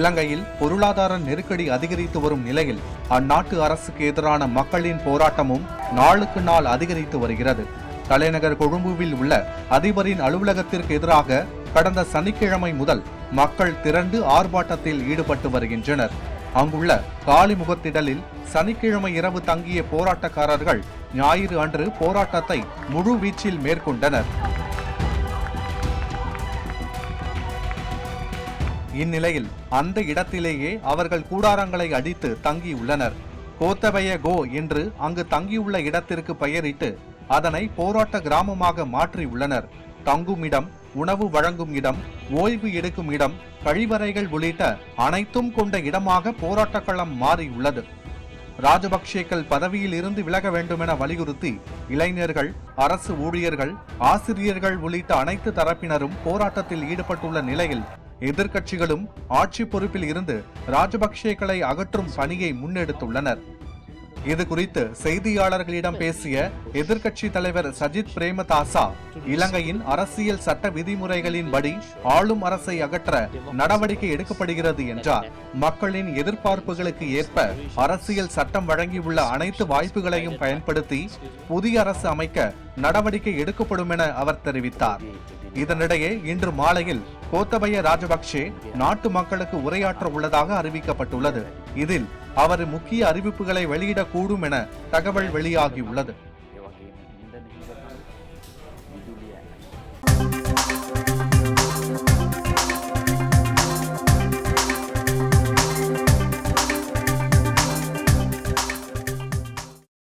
இலங்கையில் பொருளாதார நெருக்கடி அதிகரித்து வரும் நிலையில் அந்நாட்டு அரசுக்கு எதிரான மக்களின் போராட்டமும் நாளுக்கு நாள் அதிகரித்து வருகிறது தலைநகர் கொழும்புவில் உள்ள அதிபரின் அலுவலகத்திற்கு எதிராக கடந்த சனிக்கிழமை முதல் மக்கள் திரண்டு ஆர்ப்பாட்டத்தில் ஈடுபட்டு வருகின்றனர் அங்குள்ள காலிமுகத்திடலில் சனிக்கிழமை இரவு தங்கிய போராட்டக்காரர்கள் ஞாயிறு அன்று போராட்டத்தை முழு வீச்சில் மேற்கொண்டனர் இந்நிலையில் அந்த இடத்திலேயே அவர்கள் கூடாரங்களை அடித்து தங்கியுள்ளனர் கோத்தபய கோ என்று அங்கு தங்கியுள்ள இடத்திற்கு பெயரிட்டு அதனை போராட்ட கிராமமாக மாற்றியுள்ளனர் தங்கும் இடம் உணவு வழங்கும் இடம் ஓய்வு எடுக்கும் இடம் கழிவறைகள் உள்ளிட்ட அனைத்தும் கொண்ட இடமாக போராட்டக் களம் மாறியுள்ளது ராஜபக்சேக்கள் பதவியில் இருந்து விலக வேண்டுமென வலியுறுத்தி இளைஞர்கள் அரசு ஊழியர்கள் ஆசிரியர்கள் உள்ளிட்ட அனைத்து தரப்பினரும் போராட்டத்தில் ஈடுபட்டுள்ள நிலையில் எதிர்க்கட்சிகளும் ஆட்சி பொறுப்பில் இருந்து ராஜபக்சேக்களை அகற்றும் பணியை முன்னெடுத்துள்ளனர் இது குறித்து செய்தியாளர்களிடம் பேசிய எதிர்க்கட்சி தலைவர் சஜித் பிரேமதாசா இலங்கையின் அரசியல் சட்ட விதிமுறைகளின்படி ஆளும் அரசை அகற்ற நடவடிக்கை எடுக்கப்படுகிறது என்றார் மக்களின் எதிர்பார்ப்புகளுக்கு ஏற்ப அரசியல் சட்டம் வழங்கியுள்ள அனைத்து வாய்ப்புகளையும் பயன்படுத்தி புதிய அரசு அமைக்க நடவடிக்கை எடுக்கப்படும் என அவர் தெரிவித்தார் இதனிடையே இன்று மாலையில் கோத்தபய ராஜபக்சே நாட்டு மக்களுக்கு உரையாற்ற உள்ளதாக அறிவிக்கப்பட்டுள்ளது இதில் அவர் முக்கிய அறிவிப்புகளை வெளியிடக்கூடும் என தகவல் வெளியாகியுள்ளது